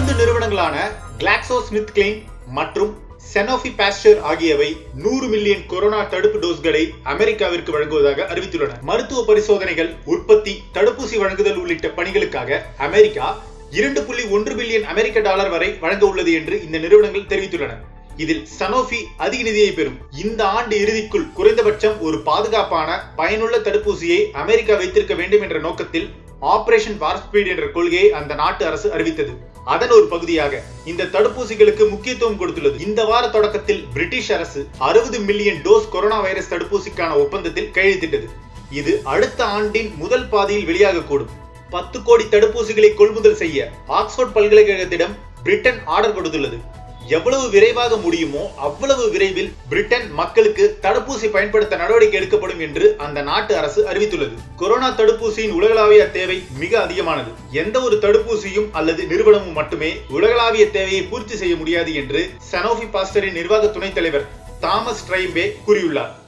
மருந்து நிறுவனங்களான Glaxo Smith Kline மற்றும் செனோஃபி பாஸ்டர் ஆகியவை நூறு மில்லியன் கொரோனா தடுப்பு டோஸ்களை அமெரிக்காவிற்கு வழங்குவதாக அறிவித்துள்ளன மருத்துவ பரிசோதனைகள் உற்பத்தி தடுப்பூசி வழங்குதல் உள்ளிட்ட பணிகளுக்காக அமெரிக்கா இரண்டு புள்ளி ஒன்று பில்லியன் அமெரிக்க டாலர் வரை வழங்க உள்ளது என்று இந்த நிறுவனங்கள் தெரிவித்துள்ளன இதில் சனோஃபி அதிக நிதியை பெறும் இந்த ஆண்டு இறுதிக்குள் குறைந்தபட்சம் ஒரு பாதுகாப்பான பயனுள்ள தடுப்பூசியை அமெரிக்கா வைத்திருக்க வேண்டும் என்ற நோக்கத்தில் ஆபரேஷன் வார்ஸ்பீட் என்ற கொள்கையை அந்த நாட்டு அரசு அறிவித்தது அதன் ஒரு பகுதியாக இந்த தடுப்பூசிகளுக்கு முக்கியத்துவம் கொடுத்துள்ளது இந்த வார தொடக்கத்தில் பிரிட்டிஷ் அரசு அறுபது மில்லியன் டோஸ் கொரோனா வைரஸ் தடுப்பூசிக்கான ஒப்பந்தத்தில் கையெழுத்திட்டது இது அடுத்த ஆண்டின் முதல் பாதியில் வெளியாகக்கூடும் பத்து கோடி தடுப்பூசிகளை கொள்முதல் செய்ய ஆக்ஸ்போர்ட் பல்கலைக்கழகத்திடம் பிரிட்டன் ஆர்டர் கொடுத்துள்ளது எவ்வளவு விரைவாக முடியுமோ அவ்வளவு விரைவில் பிரிட்டன் மக்களுக்கு தடுப்பூசி பயன்படுத்த நடவடிக்கை எடுக்கப்படும் என்று அந்த நாட்டு அரசு அறிவித்துள்ளது கொரோனா தடுப்பூசியின் உலகளாவிய தேவை மிக அதிகமானது எந்த ஒரு தடுப்பூசியும் அல்லது நிறுவனமும் மட்டுமே உலகளாவிய தேவையை பூர்த்தி செய்ய முடியாது என்று சனோஃபி பாஸ்டரின் நிர்வாக துணைத் தலைவர் தாமஸ் ட்ரைம்பே கூறியுள்ளார்